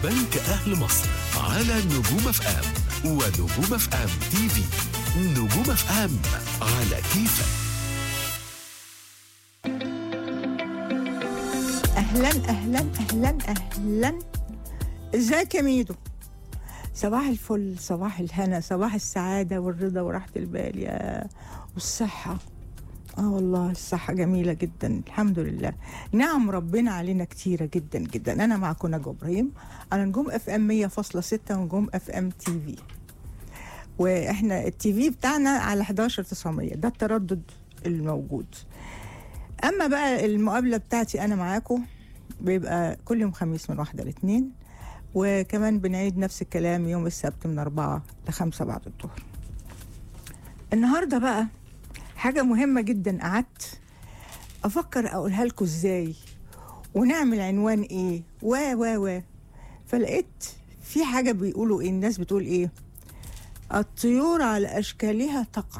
بنك أهل مصر على نجوم اف ام ونجوم اف ام تي في نجوم اف ام على كيفك اهلا اهلا اهلا اهلا ازيك يا ميدو صباح الفل صباح الهنا صباح السعادة والرضا وراحة البال يا والصحة اه والله الصحة جميلة جدا الحمد لله نعم ربنا علينا كتيرة جدا جدا أنا معكم نجوى إبراهيم على نجوم اف ام 100.6 ونجوم اف ام تي في واحنا التي في بتاعنا على 11900 ده التردد الموجود اما بقى المقابله بتاعتي انا معاكم بيبقى كل يوم خميس من واحدة لاثنين وكمان بنعيد نفس الكلام يوم السبت من أربعة لخمسة بعد الظهر النهاردة بقى حاجة مهمة جدا قعدت أفكر أقولها لكم إزاي ونعمل عنوان إيه و و و فلقيت في حاجة بيقولوا إيه الناس بتقول إيه الطيور على أشكالها تقع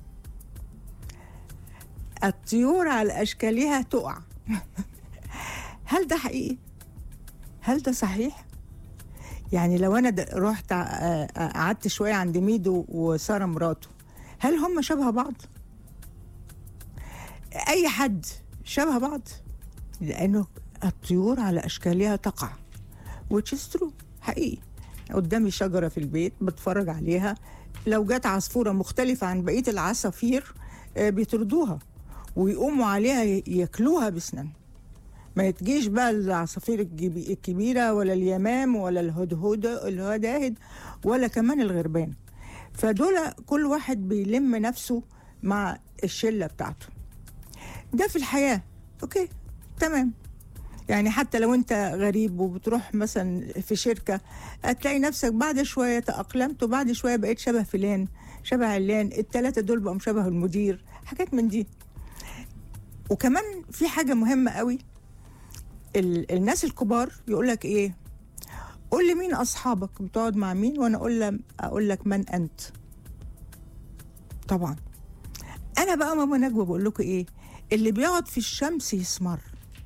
الطيور على أشكالها تقع هل ده حقيقي؟ هل ده صحيح؟ يعني لو أنا د- رحت ع- آه، قعدت شوية عند ميدو وسارة مراته هل هم شبه بعض؟ أي حد شبه بعض؟ لأنه الطيور على أشكالها تقع which is true حقيقي قدامي شجرة في البيت بتفرج عليها لو جت عصفورة مختلفة عن بقية العصافير آه، بيطردوها ويقوموا عليها ي- ياكلوها بسنان ما تجيش بقى العصافير الجبي- الكبيرة ولا اليمام ولا الهدهد الهداهد ولا كمان الغربان فدول كل واحد بيلم نفسه مع الشلة بتاعته ده في الحياة اوكي تمام يعني حتى لو انت غريب وبتروح مثلا في شركة هتلاقي نفسك بعد شوية تأقلمت وبعد شوية بقيت شبه فلان شبه علان التلاتة دول بقوا شبه المدير حاجات من دي وكمان في حاجة مهمة قوي ال- الناس الكبار يقول لك ايه قول لي مين اصحابك بتقعد مع مين وانا اقول لك اقول لك من انت طبعا انا بقى ماما نجوى بقول لكم ايه اللي بيقعد في الشمس يسمر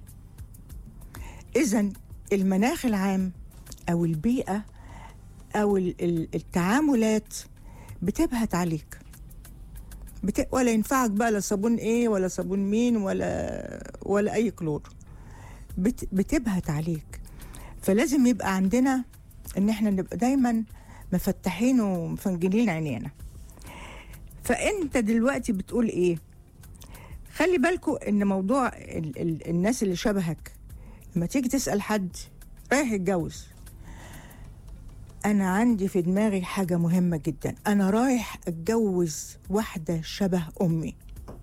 اذا المناخ العام او البيئه او ال- ال- التعاملات بتبهت عليك بت... ولا ينفعك بقى لا صابون ايه ولا صابون مين ولا ولا اي كلور بت... بتبهت عليك فلازم يبقى عندنا ان احنا نبقى دايما مفتحين ومفنجلين عينينا فانت دلوقتي بتقول ايه خلي بالكوا ان موضوع ال... ال... الناس اللي شبهك لما تيجي تسال حد رايح يتجوز انا عندي في دماغي حاجه مهمه جدا انا رايح اتجوز واحده شبه امي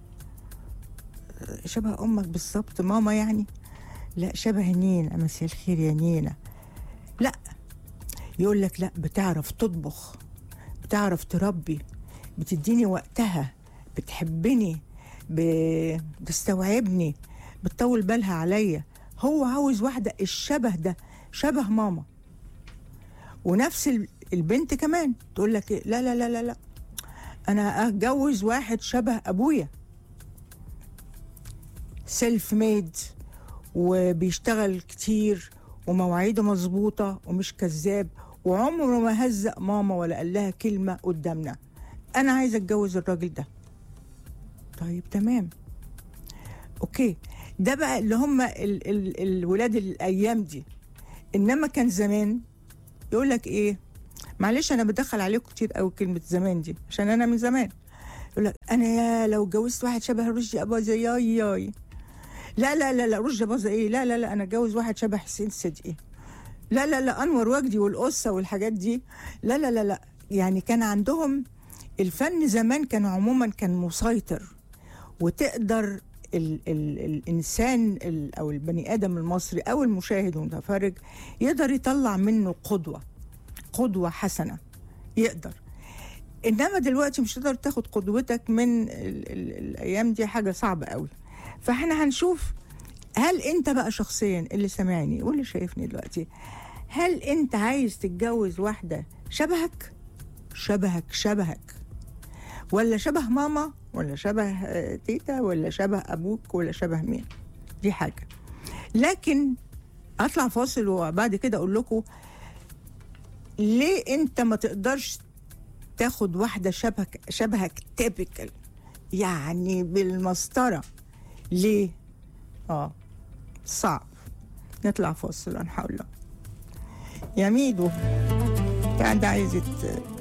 شبه امك بالظبط ماما يعني لا شبه نينا مساء الخير يا نينا لا يقول لك لا بتعرف تطبخ بتعرف تربي بتديني وقتها بتحبني ب- بتستوعبني بتطول بالها عليا هو عاوز واحدة الشبه ده شبه ماما ونفس ال- البنت كمان تقول لك إيه؟ لا لا لا لا لا انا اتجوز واحد شبه ابويا سيلف ميد وبيشتغل كتير ومواعيده مظبوطة ومش كذاب وعمره ما هزق ماما ولا قال لها كلمة قدامنا أنا عايزة أتجوز الراجل ده طيب تمام أوكي ده بقى اللي هم ال ال الولاد الأيام دي إنما كان زمان يقول لك إيه معلش أنا بدخل عليكم كتير قوي كلمة زمان دي عشان أنا من زمان يقول لك أنا يا لو اتجوزت واحد شبه رشدي أباظة ياي ياي لا لا لا لا رشدي أباظة إيه لا لا لا أنا اتجوز واحد شبه حسين صدقي لا لا لا أنور وجدي والقصة والحاجات دي لا لا لا لا يعني كان عندهم الفن زمان كان عموما كان مسيطر وتقدر ال ال الانسان ال او البني ادم المصري او المشاهد والمتفرج يقدر يطلع منه قدوه قدوه حسنه يقدر انما دلوقتي مش تقدر تاخد قدوتك من ال ال الايام دي حاجه صعبه قوي فاحنا هنشوف هل انت بقى شخصيا اللي سامعني واللي شايفني دلوقتي هل انت عايز تتجوز واحده شبهك شبهك شبهك ولا شبه ماما ولا شبه آه، تيتا ولا شبه ابوك ولا شبه مين دي حاجه لكن اطلع فاصل وبعد كده اقول لكم ليه انت ما تقدرش تاخد واحدة شبهك شبهك تيبيكال يعني بالمسطرة ليه؟ اه صعب نطلع فاصل هنحاول يا ميدو قاعد عايز يت-